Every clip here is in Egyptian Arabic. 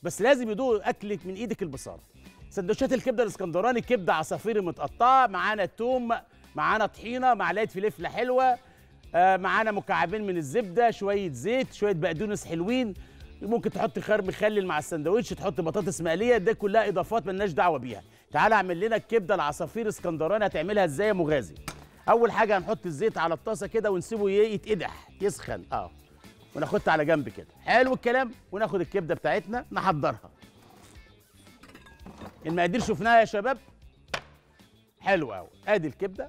بس لازم يدوقوا اكلك من ايدك البصاره سندوتشات الكبده الاسكندراني كبده عصافيري متقطعه معانا توم معانا طحينه معلقه فلفله حلوه آه معانا مكعبين من الزبده شويه زيت شويه بقدونس حلوين ممكن تحط خيار مخلل مع السندوتش تحط بطاطس مقليه ده كلها اضافات ملناش دعوه بيها تعال اعمل لنا الكبده العصافير اسكندراني هتعملها ازاي يا مغازي اول حاجه هنحط الزيت على الطاسه كده ونسيبه ي- يتقدح يسخن اه وناخدها على جنب كده حلو الكلام وناخد الكبده بتاعتنا نحضرها المقادير شفناها يا شباب حلو قوي ادي الكبده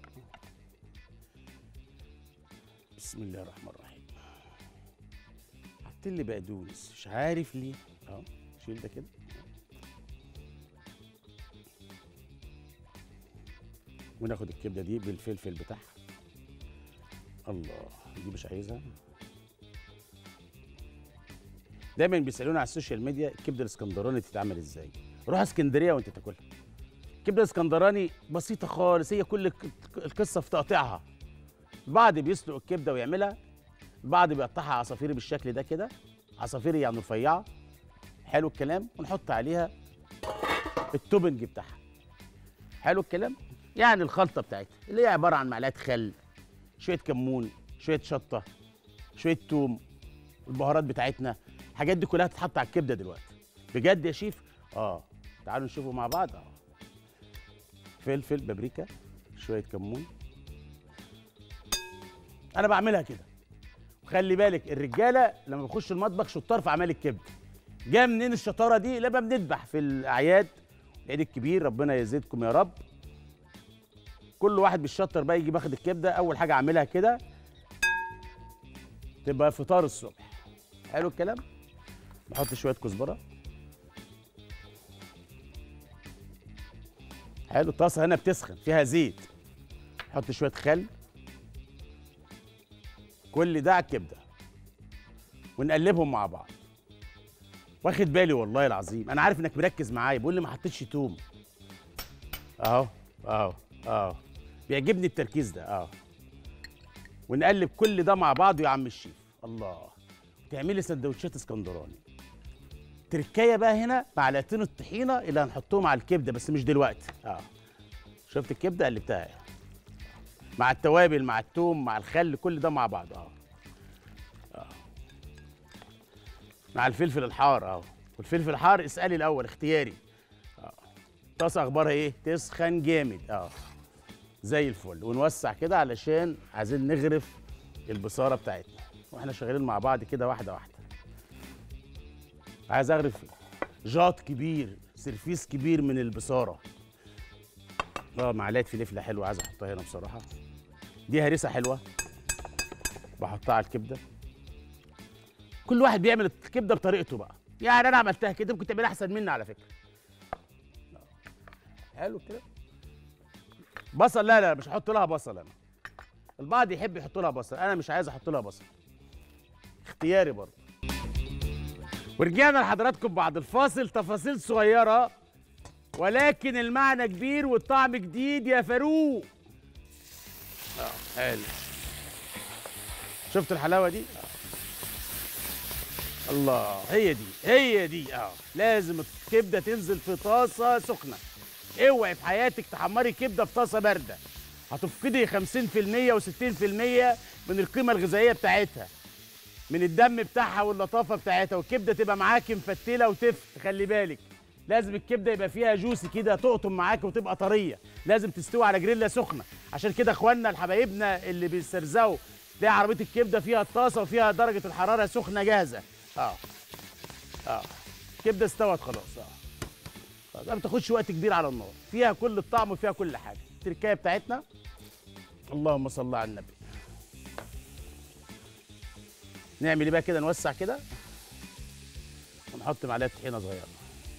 بسم الله الرحمن الرحيم حط لي بقدونس مش عارف ليه اه شيل ده كده وناخد الكبده دي بالفلفل بتاعها الله دي مش عايزها دايما بيسالونا على السوشيال ميديا الكبده الاسكندراني تتعمل ازاي روح اسكندريه وانت تاكلها الكبده الاسكندراني بسيطه خالص هي كل الك- القصه في تقطيعها البعض بيسلق الكبده ويعملها البعض بيقطعها عصافيري بالشكل ده كده عصافيري يعني رفيعه حلو الكلام ونحط عليها التوبنج بتاعها حلو الكلام يعني الخلطه بتاعتها اللي هي عباره عن معلقه خل شويه كمون شويه شطه شويه توم البهارات بتاعتنا الحاجات دي كلها تتحط على الكبده دلوقتي بجد يا شيف اه تعالوا نشوفه مع بعض اه فلفل بابريكا شويه كمون انا بعملها كده وخلي بالك الرجاله لما بيخشوا المطبخ شطار في اعمال الكبده جايه منين الشطاره دي لما بنذبح في الاعياد العيد الكبير ربنا يزيدكم يا رب كل واحد بالشطر بقى يجي باخد الكبده اول حاجه اعملها كده تبقى فطار الصبح حلو الكلام بحط شويه كزبره حلو الطاسه هنا بتسخن فيها زيت حط شويه خل كل ده على الكبده ونقلبهم مع بعض واخد بالي والله العظيم انا عارف انك مركز معايا بقول لي ما حطيتش توم اهو اهو اهو بيعجبني التركيز ده اه ونقلب كل ده مع بعض يا عم الشيف الله تعملي سندوتشات اسكندراني تركايه بقى هنا معلقتين الطحينه اللي هنحطهم على الكبده بس مش دلوقتي اه شفت الكبده قلبتها اهي. مع التوابل مع التوم مع الخل كل ده مع بعض اه اه مع الفلفل الحار اه والفلفل الحار اسالي الاول اختياري اه الطاسه اخبارها ايه تسخن جامد اه زي الفل ونوسع كده علشان عايزين نغرف البصاره بتاعتنا واحنا شغالين مع بعض كده واحده واحده عايز اغرف جاط كبير سرفيس كبير من البصاره اه معلقه فلفله حلوه عايز احطها هنا بصراحه دي هريسه حلوه بحطها على الكبده كل واحد بيعمل الكبده بطريقته بقى يعني انا عملتها كده ممكن تعملها احسن مني على فكره حلو كده بصل لا لا مش هحط لها بصل انا البعض يحب يحط لها بصل انا مش عايز احط لها بصل اختياري برضه ورجعنا لحضراتكم بعد الفاصل تفاصيل صغيره ولكن المعنى كبير والطعم جديد يا فاروق اه حلو شفت الحلاوه دي آه. الله هي دي هي دي اه لازم الكبده تنزل في طاسه سخنه اوعي في حياتك تحمري كبده في طاسه بارده هتفقدي 50% و60% من القيمه الغذائيه بتاعتها من الدم بتاعها واللطافه بتاعتها والكبده تبقى معاكي مفتله وتفت خلي بالك لازم الكبده يبقى فيها جوسي كده تقطم معاك وتبقى طريه لازم تستوي على جريلا سخنه عشان كده اخواننا الحبايبنا اللي بيسترزقوا تلاقي عربيه الكبده فيها الطاسه وفيها درجه الحراره سخنه جاهزه اه اه الكبده استوت خلاص اه خلاص ما بتاخدش وقت كبير على النار فيها كل الطعم وفيها كل حاجه التركايه بتاعتنا اللهم صل على النبي نعمل ايه بقى كده نوسع كده ونحط معلقه طحينه صغيره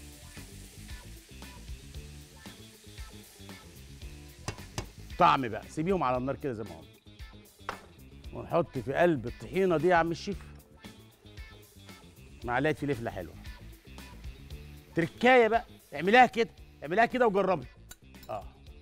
طعم بقى سيبيهم على النار كده زي ما هم ونحط في قلب الطحينه دي يا عم الشيف معلقه فلفله حلوه تركايه بقى اعمليها كده اعمليها كده وجربي اه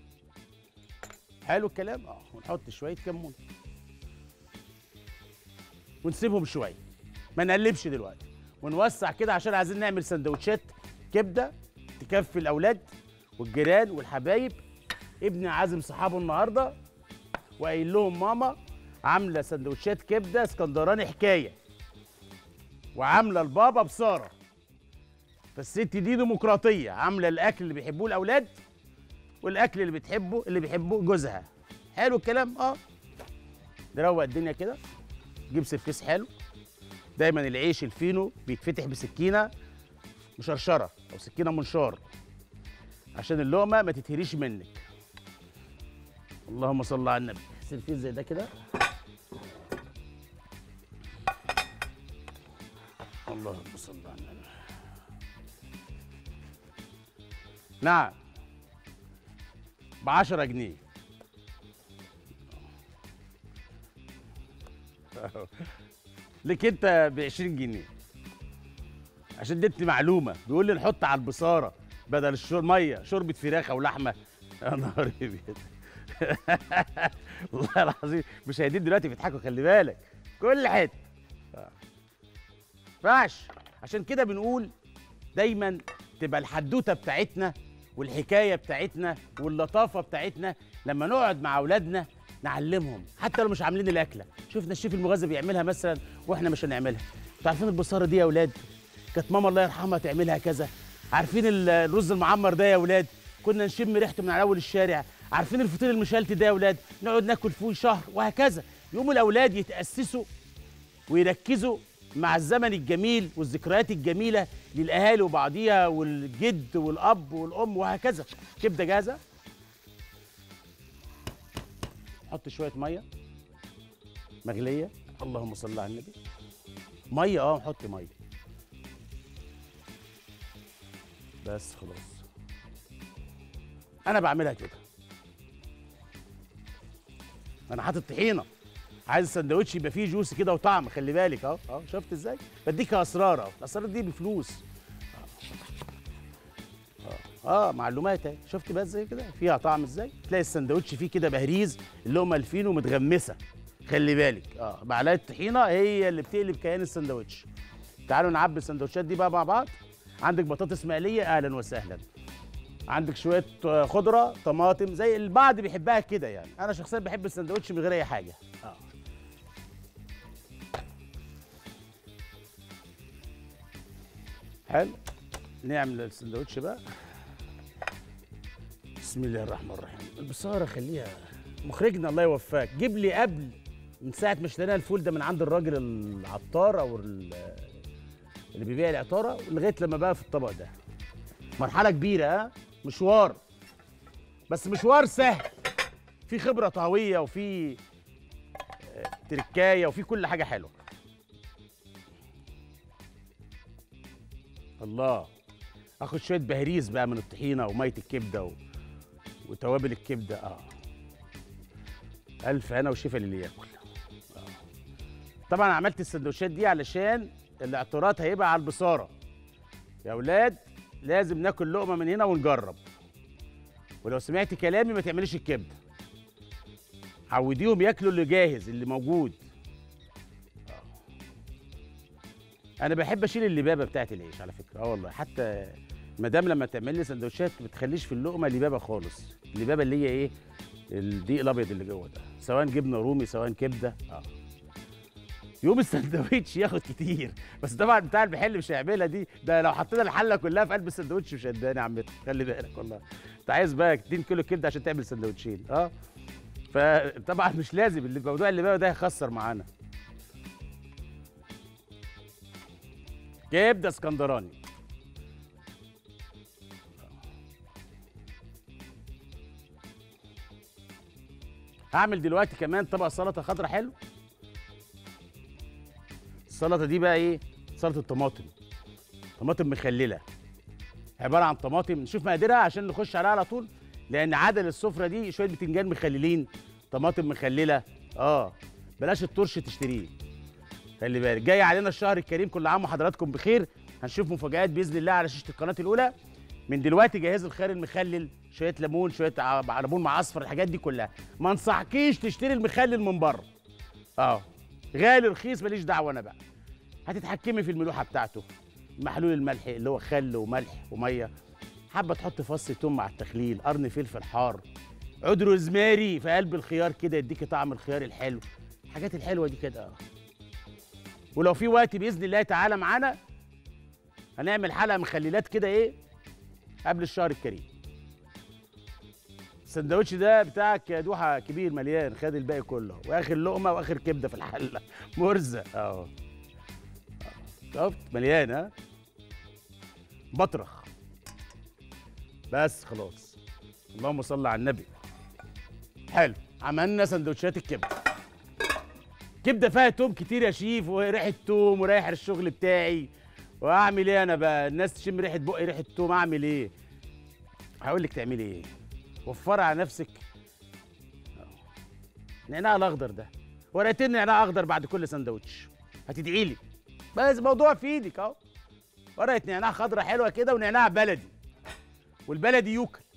حلو الكلام اه ونحط شويه كمون ونسيبهم شويه ما نقلبش دلوقتي ونوسع كده عشان عايزين نعمل سندوتشات كبده تكفي الاولاد والجيران والحبايب ابني عازم صحابه النهارده وقايل لهم ماما عامله سندوتشات كبده اسكندراني حكايه وعامله البابا بصاره فالست دي ديمقراطيه عامله الاكل اللي بيحبوه الاولاد والاكل اللي بتحبه اللي بيحبوه جوزها حلو الكلام اه نروق الدنيا كده جيب سرفيس حلو دايما العيش الفينو بيتفتح بسكينه مشرشره او سكينه منشار عشان اللقمه ما تتهريش منك اللهم صل على النبي سرفيس زي ده كده اللهم صل على النبي نعم ب 10 جنيه ليك انت ب 20 جنيه عشان دي معلومه بيقول لي نحط على البصاره بدل الشرب ميه شوربه فراخ او لحمه يا نهار ابيض والله العظيم مشاهدين دلوقتي بيضحكوا خلي بالك كل حته آه. ينفعش عشان كده بنقول دايما تبقى الحدوته بتاعتنا والحكايه بتاعتنا واللطافه بتاعتنا لما نقعد مع اولادنا نعلمهم حتى لو مش عاملين الاكله شفنا الشيف المغذي بيعملها مثلا واحنا مش هنعملها انتوا عارفين البصاره دي يا اولاد كانت ماما الله يرحمها تعملها كذا عارفين ال- الرز المعمر ده يا اولاد كنا نشم ريحته من على اول الشارع عارفين الفطير المشلتت ده يا اولاد نقعد ناكل فيه شهر وهكذا يقوموا الاولاد يتاسسوا ويركزوا مع الزمن الجميل والذكريات الجميله للاهالي وبعضيها والجد والاب والام وهكذا كبده جاهزه حط شويه ميه مغليه اللهم صل على النبي ميه اه نحط ميه بس خلاص انا بعملها كده انا حاطط طحينه عايز السندوتش يبقى فيه جوس كده وطعم خلي بالك اهو اهو شفت ازاي بديك اسرار اهو الاسرار دي بفلوس اه, آه معلومات اهي شفت بقى ازاي كده فيها طعم ازاي تلاقي السندوتش فيه كده بهريز اللقمه الفينو متغمسه خلي بالك اه معلقه طحينه هي اللي بتقلب كيان السندوتش تعالوا نعبي السندوتشات دي بقى مع بعض عندك بطاطس مقليه اهلا وسهلا عندك شويه آه، خضره طماطم زي البعض بيحبها كده يعني انا شخصيا بحب السندوتش من غير اي حاجه اه حلو نعمل السندوتش بقى بسم الله الرحمن الرحيم البصاره خليها مخرجنا الله يوفقك جيب لي قبل من ساعه ما اشترينا الفول ده من عند الراجل العطار او ال- اللي بيبيع العطاره لغايه لما بقى في الطبق ده مرحله كبيره ها مشوار بس مشوار سهل في خبره طهويه وفي آه، تركايه وفي كل حاجه حلوه الله اخد شويه بهريز بقى من الطحينه وميه الكبده و... وتوابل الكبده اه الف هنا وشفا للي ياكل آه. طبعا عملت السندوتشات دي علشان الاعتراض هيبقى على البصاره يا اولاد لازم ناكل لقمه من هنا ونجرب ولو سمعت كلامي ما تعمليش الكبده عوديهم ياكلوا اللي جاهز اللي موجود آه. انا بحب اشيل اللبابه بتاعت العيش على فكره اه والله حتى مدام لما تعمل لي سندوتشات ما تخليش في اللقمه لبابه خالص اللبابه اللي هي ايه الدقيق الابيض اللي جوه ده سواء جبنه رومي سواء كبده اه يوم السندوتش ياخد كتير بس طبعا بتاع المحل مش هيعملها دي ده لو حطينا الحله كلها في قلب السندوتش مش هداني يا عمتي خلي بالك والله انت عايز بقى 2 كيلو كبده عشان تعمل سندوتشين اه فطبعا مش لازم اللي موضوع اللبابه ده هيخسر معانا كبده اسكندراني هعمل دلوقتي كمان طبق سلطه خضراء حلو السلطه دي بقى ايه سلطه طماطم طماطم مخلله عباره عن طماطم نشوف مقاديرها عشان نخش عليها على طول لان عدل السفره دي شويه بتنجان مخللين طماطم مخلله اه بلاش الطرش تشتريه خلي بالك جاي علينا الشهر الكريم كل عام وحضراتكم بخير هنشوف مفاجآت باذن الله على شاشه القناه الاولى من دلوقتي جهز الخيار المخلل شويه ليمون شويه ع- ليمون مع اصفر الحاجات دي كلها ما انصحكيش تشتري المخلل من بره اه غالي رخيص ماليش دعوه انا بقى هتتحكمي في الملوحه بتاعته محلول الملح اللي هو خل وملح وميه حابه تحط فص توم مع التخليل قرن فلفل حار عود روزماري في قلب الخيار كده يديكي طعم الخيار الحلو الحاجات الحلوه دي كده اه ولو في وقت باذن الله تعالى معانا هنعمل حلقه مخللات كده ايه قبل الشهر الكريم السندوتش ده بتاعك يا دوحه كبير مليان خد الباقي كله واخر لقمه واخر كبده في الحله مرزق اه شفت مليان ها بطرخ بس خلاص اللهم صل على النبي حلو عملنا سندوتشات الكبده كبده فيها توم كتير يا شيف وريحه توم ورايح الشغل بتاعي واعمل ايه انا بقى الناس تشم ريحه بقي ريحه توم اعمل ايه هقول لك تعملي ايه وفري على نفسك نعناع الاخضر ده ورقتين نعناع اخضر بعد كل سندوتش هتدعي لي بس موضوع في ايدك اهو ورقه نعناع خضرا حلوه كده ونعناع بلدي والبلدي يوكل